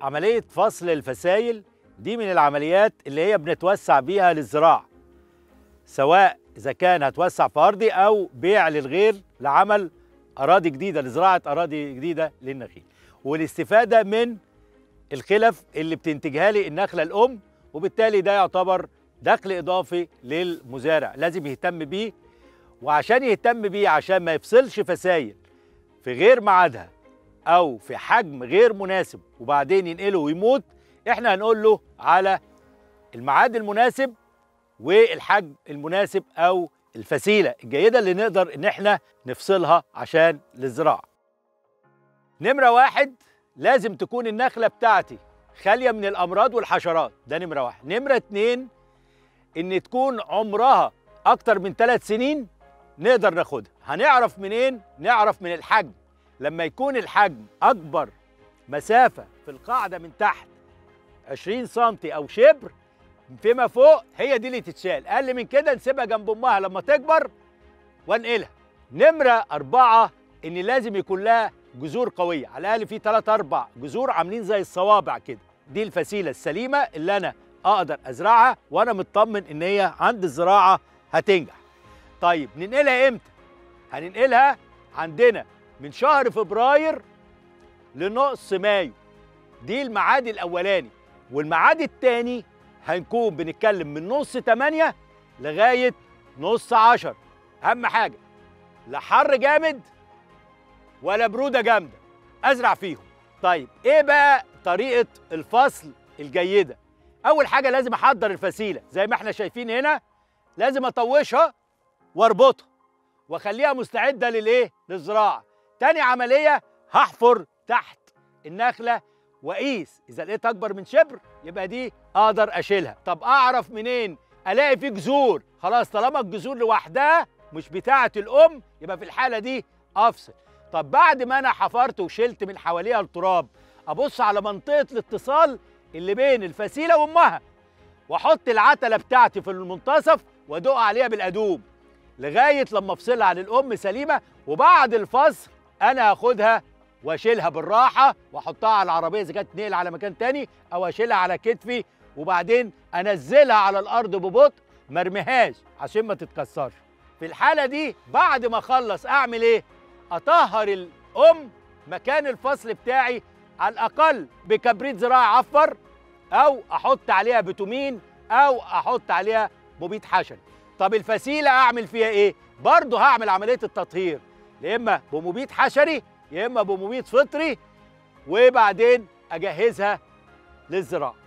عملية فصل الفسايل دي من العمليات اللي هي بنتوسع بيها للزراعة سواء إذا كان هتوسع في أرضي أو بيع للغير لعمل أراضي جديدة لزراعة أراضي جديدة للنخيل والاستفادة من الخلف اللي بتنتجها لي النخلة الأم وبالتالي ده يعتبر دخل إضافي للمزارع لازم يهتم بيه وعشان يهتم بيه عشان ما يفصلش فسايل في غير ميعادها او في حجم غير مناسب وبعدين ينقله ويموت احنا هنقول له على الميعاد المناسب والحجم المناسب او الفسيله الجيده اللي نقدر ان احنا نفصلها عشان للزراعه. نمره واحد لازم تكون النخله بتاعتي خاليه من الامراض والحشرات ده نمره واحد. نمره اتنين ان تكون عمرها اكتر من ثلاث سنين نقدر ناخدها. هنعرف منين؟ نعرف من الحجم. لما يكون الحجم اكبر مسافه في القاعده من تحت 20 سم او شبر فيما فوق هي دي اللي تتشال اقل من كده نسيبها جنب امها لما تكبر وانقلها نمره أربعة ان لازم يكون لها جذور قويه على الاقل في 3 4 جذور عاملين زي الصوابع كده دي الفسيله السليمه اللي انا اقدر ازرعها وانا مطمن ان هي عند الزراعه هتنجح طيب ننقلها امتى هننقلها عندنا من شهر فبراير لنص مايو دي الميعاد الاولاني والميعاد الثاني هنكون بنتكلم من نص 8 لغايه نص 10 اهم حاجه لا حر جامد ولا بروده جامده ازرع فيهم طيب ايه بقى طريقه الفصل الجيده اول حاجه لازم احضر الفسيله زي ما احنا شايفين هنا لازم اطوشها واربطها واخليها مستعده للايه للزراعه تاني عمليه هحفر تحت النخله واقيس اذا لقيت اكبر من شبر يبقى دي اقدر اشيلها طب اعرف منين الاقي في جذور خلاص طالما الجذور لوحدها مش بتاعه الام يبقى في الحاله دي افصل طب بعد ما انا حفرت وشلت من حواليها التراب ابص على منطقه الاتصال اللي بين الفسيله وامها واحط العتله بتاعتي في المنتصف وادق عليها بالادوب لغايه لما افصلها عن الام سليمه وبعد الفصل انا هاخدها واشيلها بالراحه واحطها على العربيه اذا كانت نقل على مكان تاني او اشيلها على كتفي وبعدين انزلها على الارض ببطء ما ارميهاش عشان ما تتكسرش في الحاله دي بعد ما اخلص اعمل ايه اطهر الام مكان الفصل بتاعي على الاقل بكبريت زراعي عفر او احط عليها بتومين او احط عليها مبيد حشري طب الفسيله اعمل فيها ايه برضه هعمل عمليه التطهير يا اما بمبيد حشري يا اما بمبيد فطري وبعدين اجهزها للزراعه